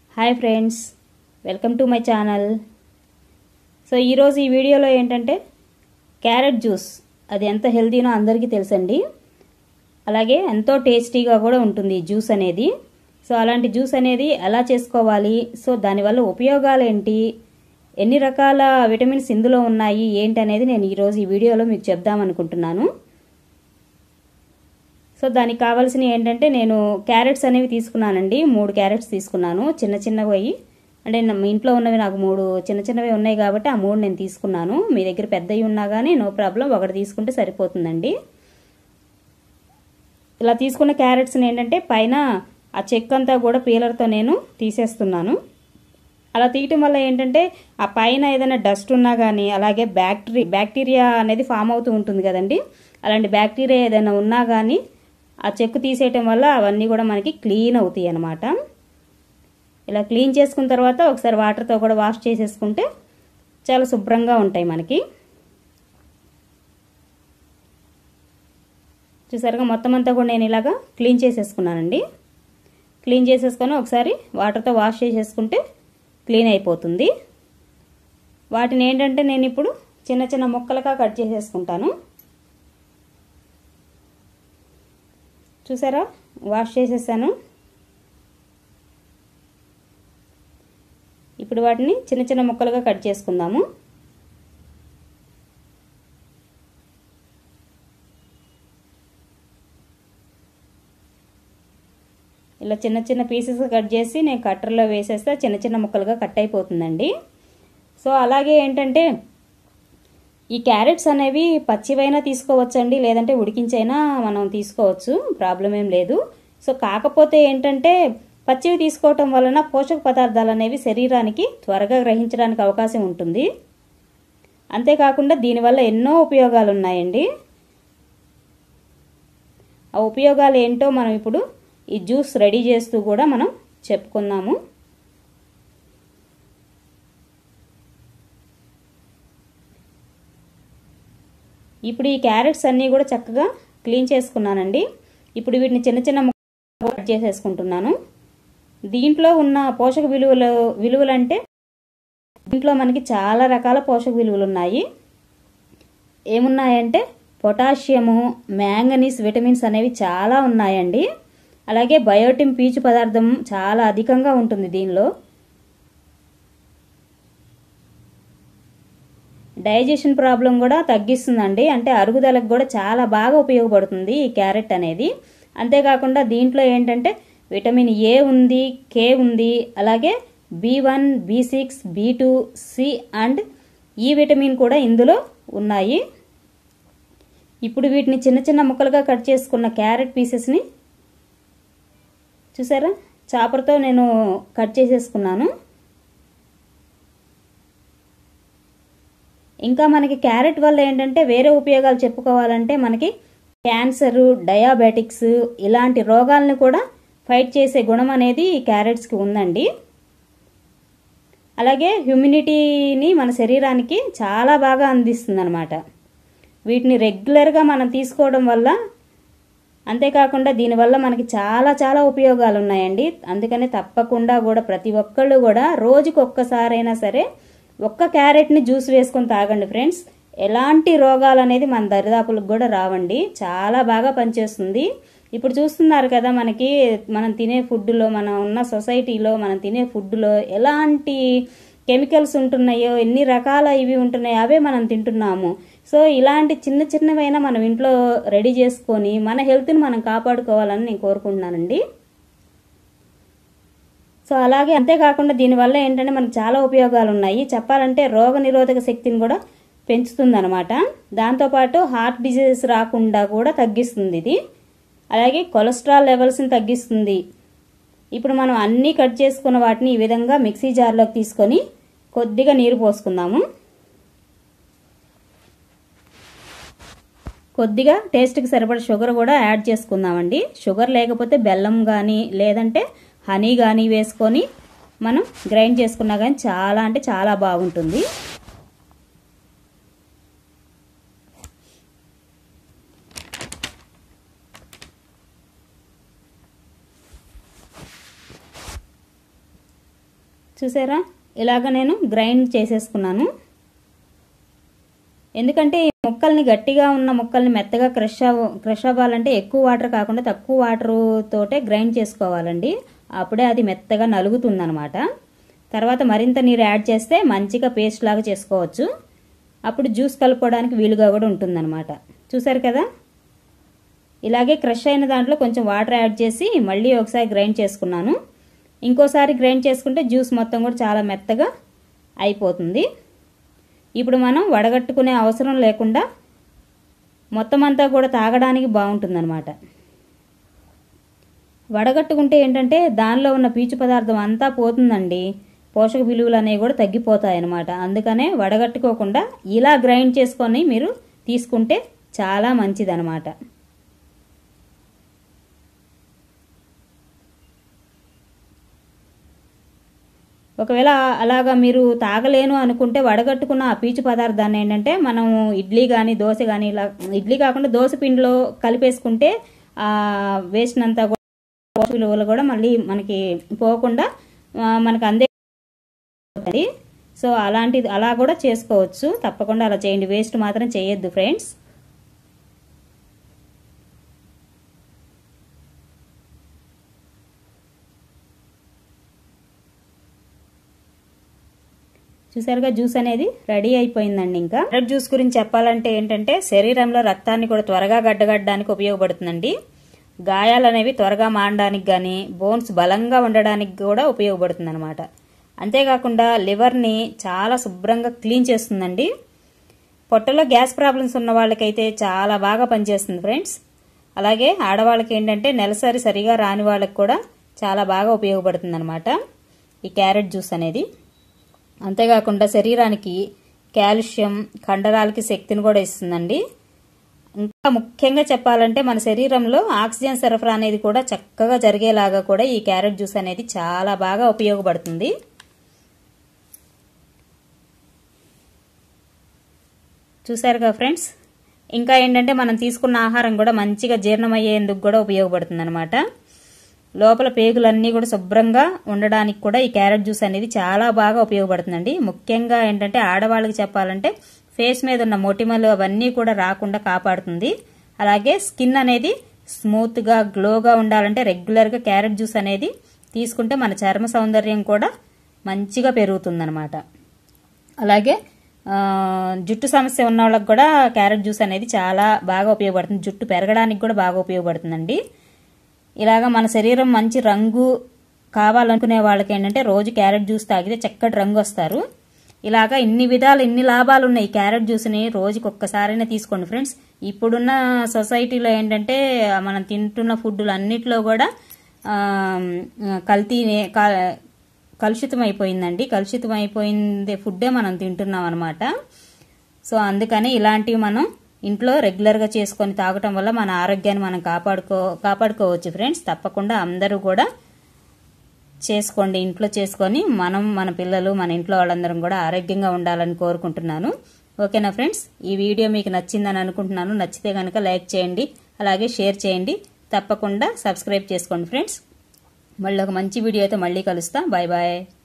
Hi friends welcome to my channel so ఈరోజు ఈ వీడియోలో ఏంటంటే క్యారెట్ జ్యూస్ అది ఎంత హెల్తీనో అందరికీ తెలుసండి అలాగే ఎంతో టేస్టీగా కూడా ఉంటుంది ఈ జ్యూస్ అనేది సో అలాంటి జ్యూస్ అనేది ఎలా చేసుకోవాలి సో దానివల్ల ఉపయోగాలు ఏంటి ఎన్ని రకాల విటమిన్స్ ఇందులో ఉన్నాయి ఏంటి అనేది నేను ఈరోజు ఈ వీడియోలో మీకు చెప్దామనుకుంటున్నాను సో దానికి కావాల్సినవి ఏంటంటే నేను క్యారెట్స్ అనేవి తీసుకున్నానండి మూడు క్యారెట్స్ తీసుకున్నాను చిన్న చిన్నవి అయ్యి అంటే నా- ఇంట్లో ఉన్నవి నాకు మూడు చిన్న చిన్నవి ఉన్నాయి కాబట్టి ఆ మూడు నేను తీసుకున్నాను మీ దగ్గర పెద్దవి ఉన్నా కానీ నో ప్రాబ్లం ఒకటి తీసుకుంటే సరిపోతుందండి ఇలా తీసుకున్న క్యారెట్స్ని ఏంటంటే పైన ఆ చెక్ అంతా కూడా పీలర్తో నేను తీసేస్తున్నాను అలా తీయటం వల్ల ఏంటంటే ఆ పైన ఏదైనా డస్ట్ ఉన్నా కానీ అలాగే బ్యాక్టీరియా బ్యాక్టీరియా అనేది ఫామ్ అవుతూ ఉంటుంది కదండి అలాంటి బ్యాక్టీరియా ఏదైనా ఉన్నా కానీ ఆ చెక్కు తీసేయటం వల్ల అవన్నీ కూడా మనకి క్లీన్ అవుతాయి అన్నమాట ఇలా క్లీన్ చేసుకున్న తర్వాత ఒకసారి వాటర్తో కూడా వాష్ చేసేసుకుంటే చాలా శుభ్రంగా ఉంటాయి మనకి చూసారుగా మొత్తం అంతా కూడా నేను ఇలాగా క్లీన్ చేసేసుకున్నానండి క్లీన్ చేసేసుకొని ఒకసారి వాటర్తో వాష్ చేసేసుకుంటే క్లీన్ అయిపోతుంది వాటిని ఏంటంటే నేను ఇప్పుడు చిన్న చిన్న ముక్కలుగా కట్ చేసేసుకుంటాను చూసారా వాష్ చేసేసాను ఇప్పుడు వాటిని చిన్న చిన్న ముక్కలుగా కట్ చేసుకుందాము ఇలా చిన్న చిన్న పీసెస్ కట్ చేసి నేను కట్టర్లో వేసేస్తే చిన్న చిన్న ముక్కలుగా కట్ అయిపోతుందండి సో అలాగే ఏంటంటే ఈ క్యారెట్స్ అనేవి పచ్చివైనా తీసుకోవచ్చండి లేదంటే ఉడికించైనా మనం తీసుకోవచ్చు ప్రాబ్లం ఏం లేదు సో కాకపోతే ఏంటంటే పచ్చివి తీసుకోవటం వలన పోషక పదార్థాలు అనేవి శరీరానికి త్వరగా గ్రహించడానికి అవకాశం ఉంటుంది అంతేకాకుండా దీనివల్ల ఎన్నో ఉపయోగాలు ఉన్నాయండి ఆ ఉపయోగాలు ఏంటో మనం ఇప్పుడు ఈ జ్యూస్ రెడీ చేస్తూ కూడా మనం చెప్పుకుందాము ఇప్పుడు ఈ క్యారెట్స్ అన్నీ కూడా చక్కగా క్లీన్ చేసుకున్నానండి ఇప్పుడు వీటిని చిన్న చిన్న ముక్కలు కట్ చేసేసుకుంటున్నాను దీంట్లో ఉన్న పోషక విలువలు విలువలు అంటే దీంట్లో మనకి చాలా రకాల పోషక విలువలు ఉన్నాయి ఏమున్నాయంటే పొటాషియము మ్యాంగనీస్ విటమిన్స్ అనేవి చాలా ఉన్నాయండి అలాగే బయోటిన్ పీచు పదార్థం చాలా అధికంగా ఉంటుంది దీనిలో డైజెషన్ ప్రాబ్లం కూడా తగ్గిస్తుందండి అంటే అరుగుదలకు కూడా చాలా బాగా ఉపయోగపడుతుంది ఈ క్యారెట్ అనేది అంతేకాకుండా దీంట్లో ఏంటంటే విటమిన్ ఏ ఉంది కే ఉంది అలాగే B one B six B two C and E vitamin కూడా ఇందులో ఉన్నాయి ఇప్పుడు వీటిని చిన్న చిన్న ముక్కలుగా కట్ చేసుకున్న క్యారెట్ పీసెస్ని చూసారా చాపర్తో నేను కట్ చేసేసుకున్నాను ఇంకా మనకి క్యారెట్ వల్ల ఏంటంటే వేరే ఉపయోగాలు చెప్పుకోవాలంటే మనకి క్యాన్సరు డయాబెటిక్స్ ఇలాంటి రోగాలను కూడా ఫైట్ చేసే గుణం అనేది ఈ క్యారెట్స్కి ఉందండి అలాగే హ్యూమినిటీని మన శరీరానికి చాలా బాగా అందిస్తుంది అనమాట వీటిని రెగ్యులర్గా మనం తీసుకోవడం వల్ల అంతేకాకుండా దీనివల్ల మనకి చాలా చాలా ఉపయోగాలు ఉన్నాయండి అందుకనే తప్పకుండా కూడా ప్రతి ఒక్కళ్ళు కూడా రోజుకి ఒక్కసారైనా సరే ఒక్క క్యారెట్ని జ్యూస్ వేసుకొని తాగండి ఫ్రెండ్స్ ఎలాంటి రోగాలు అనేది మన దరిదాపులకు కూడా రావండి చాలా బాగా పనిచేస్తుంది ఇప్పుడు చూస్తున్నారు కదా మనకి మనం తినే ఫుడ్లో మనం ఉన్న సొసైటీలో మనం తినే ఫుడ్లో ఎలాంటి కెమికల్స్ ఉంటున్నాయో ఎన్ని రకాల ఇవి ఉంటున్నాయో అవే మనం తింటున్నాము సో ఇలాంటి చిన్న చిన్నవైనా మనం ఇంట్లో రెడీ చేసుకొని మన హెల్త్ని మనం కాపాడుకోవాలని నేను కోరుకుంటున్నానండి సో అలాగే అంతేకాకుండా దీనివల్ల ఏంటంటే మనకు చాలా ఉపయోగాలు ఉన్నాయి చెప్పాలంటే రోగ నిరోధక శక్తిని కూడా పెంచుతుంది అనమాట దాంతోపాటు హార్ట్ డిజీజెస్ రాకుండా కూడా తగ్గిస్తుంది ఇది అలాగే కొలెస్ట్రాల్ లెవెల్స్ని తగ్గిస్తుంది ఇప్పుడు మనం అన్నీ కట్ చేసుకున్న వాటిని ఈ విధంగా మిక్సీ జార్లోకి తీసుకొని కొద్దిగా నీరు పోసుకుందాము కొద్దిగా టేస్ట్కి సరిపడ షుగర్ కూడా యాడ్ చేసుకుందామండి షుగర్ లేకపోతే బెల్లం కానీ లేదంటే హనీ కానీ వేసుకొని మనం గ్రైండ్ చేసుకున్నా కానీ చాలా అంటే చాలా బాగుంటుంది చూసారా ఇలాగ నేను గ్రైండ్ చేసేసుకున్నాను ఎందుకంటే ఈ ముక్కల్ని గట్టిగా ఉన్న ముక్కల్ని మెత్తగా క్రష్ అవ్వ క్రష్ అవ్వాలంటే ఎక్కువ వాటర్ కాకుండా తక్కువ వాటర్ తోటే గ్రైండ్ చేసుకోవాలండి అప్పుడే అది మెత్తగా నలుగుతుందనమాట తర్వాత మరింత నీరు యాడ్ చేస్తే మంచిగా పేస్ట్ లాగా చేసుకోవచ్చు అప్పుడు జ్యూస్ కలుపుకోవడానికి వీలుగా కూడా ఉంటుందన్నమాట చూసారు కదా ఇలాగే క్రష్ అయిన దాంట్లో కొంచెం వాటర్ యాడ్ చేసి మళ్ళీ ఒకసారి గ్రైండ్ చేసుకున్నాను ఇంకోసారి గ్రైండ్ చేసుకుంటే జ్యూస్ మొత్తం కూడా చాలా మెత్తగా అయిపోతుంది ఇప్పుడు మనం వడగట్టుకునే అవసరం లేకుండా మొత్తం అంతా కూడా తాగడానికి బాగుంటుందన్నమాట వడగట్టుకుంటే ఏంటంటే దానిలో ఉన్న పీచు పదార్థం అంతా పోతుందండి పోషక విలువలు అనేవి కూడా తగ్గిపోతాయి అన్నమాట అందుకనే వడగట్టుకోకుండా ఇలా గ్రైండ్ చేసుకొని మీరు తీసుకుంటే చాలా మంచిదన్నమాట ఒకవేళ అలాగా మీరు తాగలేను అనుకుంటే వడగట్టుకున్న ఆ పీచు పదార్థాన్ని ఏంటంటే మనం ఇడ్లీ కానీ దోశ కానీ ఇలా ఇడ్లీ కాకుండా దోశ పిండిలో కలిపేసుకుంటే ఆ వేస్ట్ అంతా కూడా పోషక విలువలు కూడా మళ్ళీ మనకి పోకుండా ఆ, మనకు అందే అవుతుంది. సో అలాంటిది అలా కూడా చేసుకోవచ్చు తప్పకుండా అలా చేయండి వేస్ట్ మాత్రం చేయొద్దు ఫ్రెండ్స్ చూసారుగా జ్యూస్ అనేది రెడీ అయిపోయిందండి ఇంకా క్యారెట్ జ్యూస్ గురించి చెప్పాలంటే ఏంటంటే శరీరంలో రక్తాన్ని కూడా త్వరగా గడ్డగట్టడానికి ఉపయోగపడుతుందండి గాయాలు అనేవి త్వరగా మానడానికి కానీ బోన్స్ బలంగా ఉండడానికి కూడా ఉపయోగపడుతుంది అనమాట అంతేకాకుండా లివర్ని చాలా శుభ్రంగా క్లీన్ చేస్తుందండి పొట్టలో గ్యాస్ ప్రాబ్లమ్స్ ఉన్న వాళ్ళకైతే చాలా బాగా పనిచేస్తుంది ఫ్రెండ్స్ అలాగే ఆడవాళ్ళకి ఏంటంటే నెలసరి సరిగా రాని వాళ్ళకి కూడా చాలా బాగా ఉపయోగపడుతుంది అనమాట ఈ క్యారెట్ జ్యూస్ అనేది అంతేకాకుండా శరీరానికి కాల్షియం కండరాలకి శక్తిని కూడా ఇస్తుందండి ఇంకా ముఖ్యంగా చెప్పాలంటే మన శరీరంలో ఆక్సిజన్ సరఫరా అనేది కూడా చక్కగా జరిగేలాగా కూడా ఈ క్యారెట్ జ్యూస్ అనేది చాలా బాగా ఉపయోగపడుతుంది చూసారుగా ఫ్రెండ్స్ ఇంకా ఏంటంటే మనం తీసుకున్న ఆహారం కూడా మంచిగా జీర్ణమయ్యేందుకు కూడా ఉపయోగపడుతుంది అనమాట లోపల పేగులన్నీ కూడా శుభ్రంగా ఉండడానికి కూడా ఈ క్యారెట్ జ్యూస్ అనేది చాలా బాగా ఉపయోగపడుతుందండి ముఖ్యంగా ఏంటంటే ఆడవాళ్ళకి చెప్పాలంటే ఫేస్ మీద ఉన్న మొటిమలు అవన్నీ కూడా రాకుండా కాపాడుతుంది అలాగే స్కిన్ అనేది స్మూత్గా గ్లోగా ఉండాలంటే రెగ్యులర్గా క్యారెట్ జ్యూస్ అనేది తీసుకుంటే మన చర్మ సౌందర్యం కూడా మంచిగా పెరుగుతుందన్నమాట అలాగే ఆ, జుట్టు సమస్య ఉన్న వాళ్ళకి కూడా క్యారెట్ జ్యూస్ అనేది చాలా బాగా ఉపయోగపడుతుంది జుట్టు పెరగడానికి కూడా బాగా ఉపయోగపడుతుందండి ఇలాగా మన శరీరం మంచి రంగు కావాలనుకునే వాళ్ళకి ఏంటంటే రోజు క్యారెట్ జ్యూస్ తాగితే చక్కటి రంగు వస్తారు ఇలాగా ఇన్ని విధాలు ఇన్ని లాభాలు ఉన్నాయి ఈ క్యారెట్ జ్యూస్ని రోజుకి ఒక్కసారైనా తీసుకోండి ఫ్రెండ్స్ ఇప్పుడున్న సొసైటీలో ఏంటంటే మనం తింటున్న ఫుడ్లు అన్నిట్లో కూడా ఆ, కల్తీ క- కలుషితం అయిపోయిందండి కలుషితం అయిపోయింది ఫుడ్డే మనం తింటున్నాం అనమాట సో అందుకని ఇలాంటివి మనం ఇంట్లో రెగ్యులర్గా చేసుకొని తాగటం వల్ల మన ఆరోగ్యాన్ని మనం కాపాడుకో కాపాడుకోవచ్చు ఫ్రెండ్స్ తప్పకుండా అందరూ కూడా చేసుకోండి ఇంట్లో చేసుకొని మనం మన పిల్లలు మన ఇంట్లో వాళ్ళందరం కూడా ఆరోగ్యంగా ఉండాలని కోరుకుంటున్నాను ఓకేనా ఫ్రెండ్స్ ఈ వీడియో మీకు నచ్చిందని అనుకుంటున్నాను నచ్చితే కనుక లైక్ చేయండి అలాగే షేర్ చేయండి తప్పకుండా సబ్స్క్రైబ్ చేసుకోండి ఫ్రెండ్స్ మళ్ళీ ఒక మంచి వీడియో అయితే మళ్ళీ కలుస్తా బాయ్ బాయ్